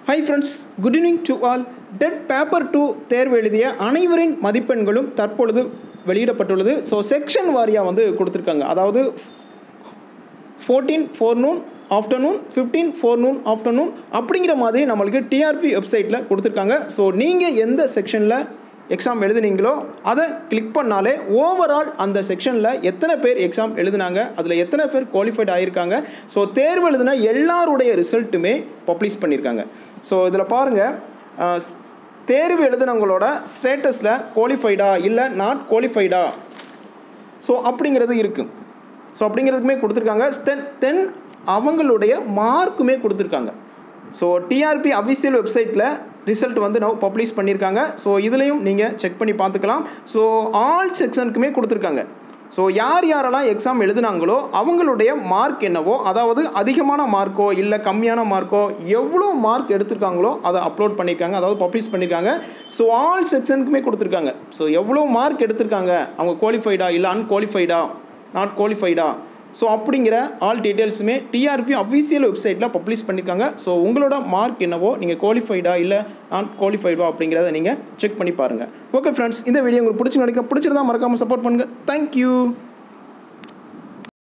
high friends good evening to all TET paper two தேர்வு எழுதிய அனைவரின் மதிப்பெண்களும் தற்பொழுது வெளியிடப்பட்டுள்ளது ஸோ செக்ஷன் வாரியாக வந்து கொடுத்துருக்காங்க அதாவது fourteen forenoon afternoon fifteen forenoon afternoon அப்படிங்கிற மாதிரி நம்மளுக்கு டிஆர்பி வெப்சைட்டில் கொடுத்துருக்காங்க ஸோ நீங்கள் எந்த செக்ஷனில் எக்ஸாம் எழுதுனீங்களோ அதை கிளிக் பண்ணாலே ஓவரால் அந்த செக்ஷனில் எத்தனை பேர் எக்ஸாம் எழுதுனாங்க அதில் எத்தனை பேர் குவாலிஃபைட் ஆகியிருக்காங்க ஸோ தேர்வு எழுதின எல்லாருடைய ரிசல்ட்டுமே பப்ளிஷ் பண்ணியிருக்காங்க ஸோ இதில் பாருங்கள் தேர்வு எழுதினவங்களோட ஸ்டேட்டஸில் குவாலிஃபைடா இல்லை நாட் குவாலிஃபைடா ஸோ அப்படிங்கிறது இருக்குது ஸோ அப்படிங்கிறதுக்குமே கொடுத்துருக்காங்க தென் தென் அவங்களுடைய மார்க்குமே கொடுத்துருக்காங்க ஸோ டிஆர்பி அஃபிஷியல் வெப்சைட்டில் ரிசல்ட் வந்து நோ பப்ளிஷ் பண்ணியிருக்காங்க ஸோ இதுலேயும் நீங்கள் செக் பண்ணி பார்த்துக்கலாம் ஸோ ஆல் செக்ஷனுக்குமே கொடுத்துருக்காங்க ஸோ யார் யாரெல்லாம் எக்ஸாம் எழுதுனாங்களோ அவங்களுடைய மார்க் என்னவோ அதாவது அதிகமான மார்க்கோ இல்லை கம்மியான மார்க்கோ எவ்வளோ மார்க் எடுத்திருக்காங்களோ அதை அப்லோட் பண்ணியிருக்காங்க அதாவது பப்ளிஷ் பண்ணியிருக்காங்க ஸோ ஆல் செக்ஷனுக்குமே கொடுத்துருக்காங்க ஸோ எவ்வளோ மார்க் எடுத்திருக்காங்க அவங்க குவாலிஃபைடா இல்லை அன்குவாலிஃபைடா நாட் குவாலிஃபைடா ஸோ அப்படிங்கிற ஆல் டீட்டெயில்ஸுமே டிஆர்பி அஃபீஷியல் வெப்சைட்டில் பப்ளிஷ் பண்ணியிருக்காங்க ஸோ உங்களோட மார்க் என்னவோ நீங்கள் குவாலிஃபைடா இல்லை நாட் குவாலிஃபைடா அப்படிங்கிறத நீங்கள் செக் பண்ணி பாருங்கள் ஓகே ஃப்ரெண்ட்ஸ் இந்த வீடியோ உங்களுக்கு பிடிச்சி நினைக்க பிடிச்சிருந்தா மறக்காமல் சப்போர்ட் பண்ணுங்கள் தேங்க்யூ